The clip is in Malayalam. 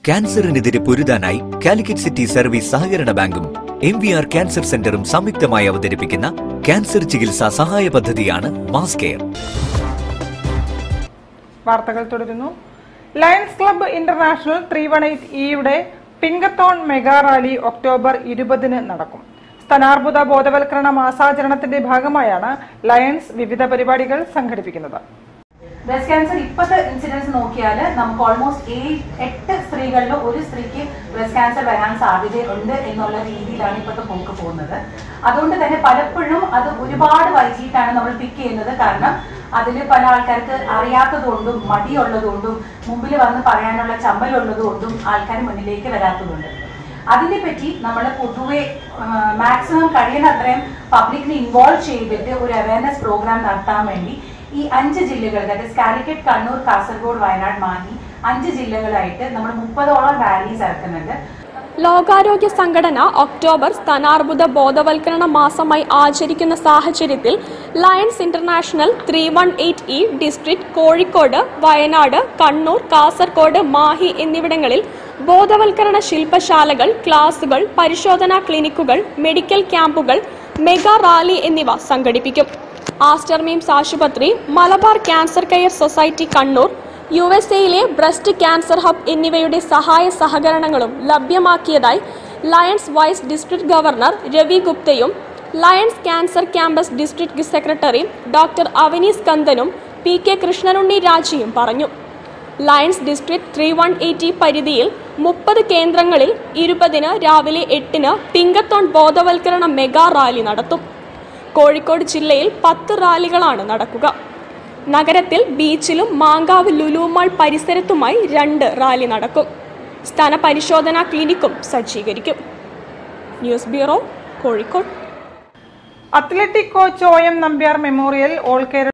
ക്യാൻസറിനെതിരെ പൊരുതാനായി കാലിക്കറ്റ് സിറ്റി സർവീസ് സഹകരണ ബാങ്കും എം വി ആർ ക്യാൻസർ സെന്ററും സംയുക്തമായി അവതരിപ്പിക്കുന്ന ക്യാൻസർ ചികിത്സാ സഹായ പദ്ധതിയാണ് മാസ് കെയർ വാർത്തകൾ തുടരുന്നു lions club international three one eight ഇയുടെ പിങ്കത്തോൺ മെഗാ റാലി ഒക്ടോബർ ഇരുപതിന് നടക്കും സ്ഥാനാർബുദ ബോധവൽക്കരണ മാസാചരണത്തിന്റെ ഭാഗമായാണ് ലയൺസ് വിവിധ പരിപാടികൾ സംഘടിപ്പിക്കുന്നത് ബ്രസ്റ്റ് ക്യാൻസർ ഇപ്പോഴത്തെ ഇൻസിഡൻസ് നോക്കിയാൽ നമുക്ക് ഓൾമോസ്റ്റ് ഏഴ് എട്ട് സ്ത്രീകളിൽ ഒരു സ്ത്രീക്ക് ബ്രസ്റ്റ് ക്യാൻസർ വരാൻ സാധ്യതയുണ്ട് എന്നുള്ള രീതിയിലാണ് ഇപ്പോഴത്തെ പോക്ക് പോകുന്നത് അതുകൊണ്ട് തന്നെ പലപ്പോഴും അത് ഒരുപാട് വൈകിട്ടാണ് നമ്മൾ പിക്ക് ചെയ്യുന്നത് കാരണം അതിൽ പല ആൾക്കാർക്ക് അറിയാത്തതുകൊണ്ടും മടിയുള്ളതുകൊണ്ടും മുമ്പിൽ വന്ന് പറയാനുള്ള ചമ്മലുള്ളതുകൊണ്ടും ആൾക്കാർ മുന്നിലേക്ക് വരാത്തതുകൊണ്ട് അതിനെ പറ്റി നമ്മൾ പൊതുവെ മാക്സിമം കഴിയുന്ന അത്രയും പബ്ലിക്കിനെ ഇൻവോൾവ് ചെയ്തിട്ട് ഒരു അവയർനെസ് പ്രോഗ്രാം നടത്താൻ വേണ്ടി ഈ അഞ്ച് ജില്ലകൾ അതായത് കാലിക്കറ്റ് കണ്ണൂർ കാസർഗോഡ് വയനാട് മാഹി അഞ്ച് ജില്ലകളായിട്ട് നമ്മൾ മുപ്പതോളം റാലീസ് ഇറക്കുന്നുണ്ട് ലോകാരോഗ്യ സംഘടന ഒക്ടോബർ സ്ഥാനാർബുദ ബോധവൽക്കരണ മാസമായി ആചരിക്കുന്ന സാഹചര്യത്തിൽ lions international three one eight E district Kozhikode Wayanad Kannur Kasaragod Mahe എന്നിവിടങ്ങളിൽ ബോധവൽക്കരണ ശില്പശാലകൾ ക്ലാസുകൾ പരിശോധനാ ക്ലിനിക്കുകൾ മെഡിക്കൽ ക്യാമ്പുകൾ മെഗാ റാലി എന്നിവ സംഘടിപ്പിക്കും ആസ്റ്റർ മീംസ് ആശുപത്രി Malabar cancer care society Kannur U S എയിലെ ബ്രസ്റ്റ് ക്യാൻസർ ഹബ് എന്നിവയുടെ സഹായ സഹകരണങ്ങളും ലഭ്യമാക്കിയതായി lions vice district governor Ravi ഗുപ്തയും lions cancer campus district secretary doctor Avani സ്കന്ദനും പി കെ കൃഷ്ണനുണ്ണി രാജിയും പറഞ്ഞു lions district three one eighty പരിധിയിൽ മുപ്പത് കേന്ദ്രങ്ങളിൽ ഇരുപതിന് രാവിലെ എട്ടിന് പിങ്കത്തോൺ ബോധവൽക്കരണ മെഗാ റാലി നടത്തും കോഴിക്കോട് ജില്ലയിൽ പത്ത് റാലികളാണ് നടക്കുക നഗരത്തിൽ ബീച്ചിലും മാങ്കാവ് ലുലുമാൾ പരിസരത്തുമായി രണ്ട് റാലി നടക്കും സ്ഥാന പരിശോധനാ ക്ലിനിക്കും സജ്ജീകരിക്കും news bureau Kozhikode athletic coach O M Nambiar memorial all Kerala